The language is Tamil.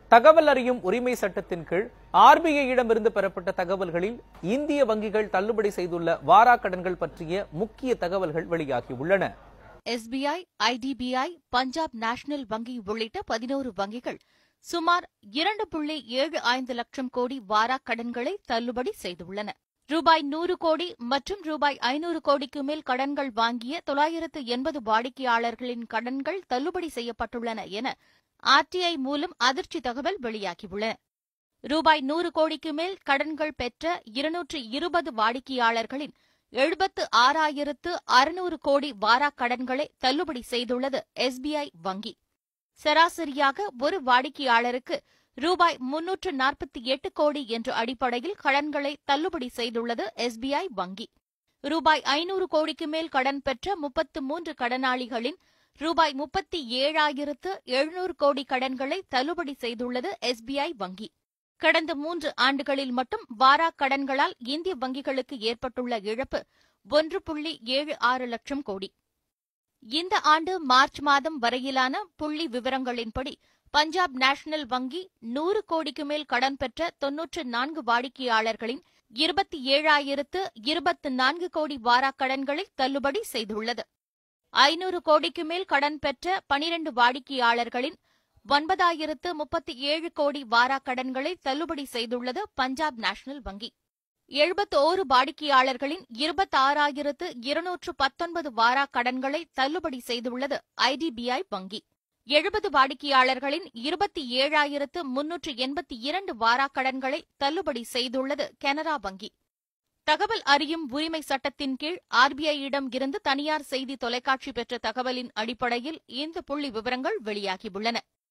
தகவல் அறியும் உரிமை சட்டத்தின் கீழ் ஆர்பிஐயிடமிருந்து பெறப்பட்ட தகவல்களில் இந்திய வங்கிகள் தள்ளுபடி செய்துள்ள வாராக் கடன்கள் பற்றிய முக்கிய தகவல்கள் வெளியாகியுள்ளன எஸ்பிஐ ஐடிபிஐ பஞ்சாப் நேஷனல் வங்கி உள்ளிட்ட பதினோரு வங்கிகள் சுமார் இரண்டு புள்ளி ஏழு ஐந்து லட்சம் கோடி வாராக் கடன்களை தள்ளுபடி செய்துள்ளன ரூபாய் நூறு கோடி மற்றும் ரூபாய் ஐநூறு கோடிக்கு மேல் கடன்கள் வாங்கிய தொள்ளாயிரத்து எண்பது வாடிக்கையாளர்களின் கடன்கள் தள்ளுபடி செய்யப்பட்டுள்ளன என ஆர்டிஐ மூலம் அதிர்ச்சி தகவல் வெளியாகியுள்ளன ரூபாய் நூறு கோடிக்கு மேல் கடன்கள் பெற்ற இருநூற்று இருபது வாடிக்கையாளர்களின் எழுபத்து ஆறாயிரத்து அறுநூறு கோடி வாராக் கடன்களை தள்ளுபடி செய்துள்ளது எஸ்பிஐ வங்கி சராசரியாக ஒரு வாடிக்கையாளருக்கு ரூபாய் முன்னூற்று நாற்பத்தி எட்டு கோடி என்ற அடிப்படையில் கடன்களை தள்ளுபடி செய்துள்ளது எஸ்பிஐ வங்கி ரூபாய் ஐநூறு கோடிக்கு மேல் கடன் பெற்ற முப்பத்து மூன்று கடனாளிகளின் ரூபாய் முப்பத்தி ஏழாயிரத்து எழுநூறு கோடி கடன்களை தள்ளுபடி செய்துள்ளது எஸ்பிஐ வங்கி கடந்த மூன்று ஆண்டுகளில் மட்டும் வாராக் கடன்களால் இந்திய வங்கிகளுக்கு ஏற்பட்டுள்ள இழப்பு ஒன்று புள்ளி ஏழு ஆறு லட்சம் கோடி இந்த ஆண்டு மார்ச் மாதம் வரையிலான புள்ளி விவரங்களின்படி பஞ்சாப் நேஷனல் வங்கி நூறு கோடிக்கு மேல் கடன் பெற்ற தொன்னூற்று நான்கு வாடிக்கையாளர்களின் இருபத்தி ஏழாயிரத்து இருபத்து நான்கு கோடி வாராக் கடன்களை தள்ளுபடி செய்துள்ளது ஐநூறு கோடிக்கு மேல் கடன் பெற்ற பனிரண்டு வாடிக்கையாளர்களின் ஒன்பதாயிரத்து முப்பத்தி ஏழு கோடி வாராக் கடன்களை தள்ளுபடி செய்துள்ளது பஞ்சாப் நேஷனல் வங்கி எழுபத்து ஓரு வாடிக்கையாளர்களின் இருபத்தாறாயிரத்து இருநூற்று பத்தொன்பது வாராக் கடன்களை தள்ளுபடி செய்துள்ளது ஐடிபிஐ வங்கி எழுபது வாடிக்கையாளர்களின் இருபத்தி ஏழாயிரத்து முன்னூற்று எண்பத்தி இரண்டு வாராக் கடன்களை தள்ளுபடி செய்துள்ளது கனரா வங்கி தகவல் அறியும் உரிமை சட்டத்தின் கீழ் ஆர்பிஐயிடம் இருந்து தனியார் செய்தி தொலைக்காட்சி பெற்ற தகவலின் அடிப்படையில் இந்த புள்ளி விவரங்கள் வெளியாகியுள்ளன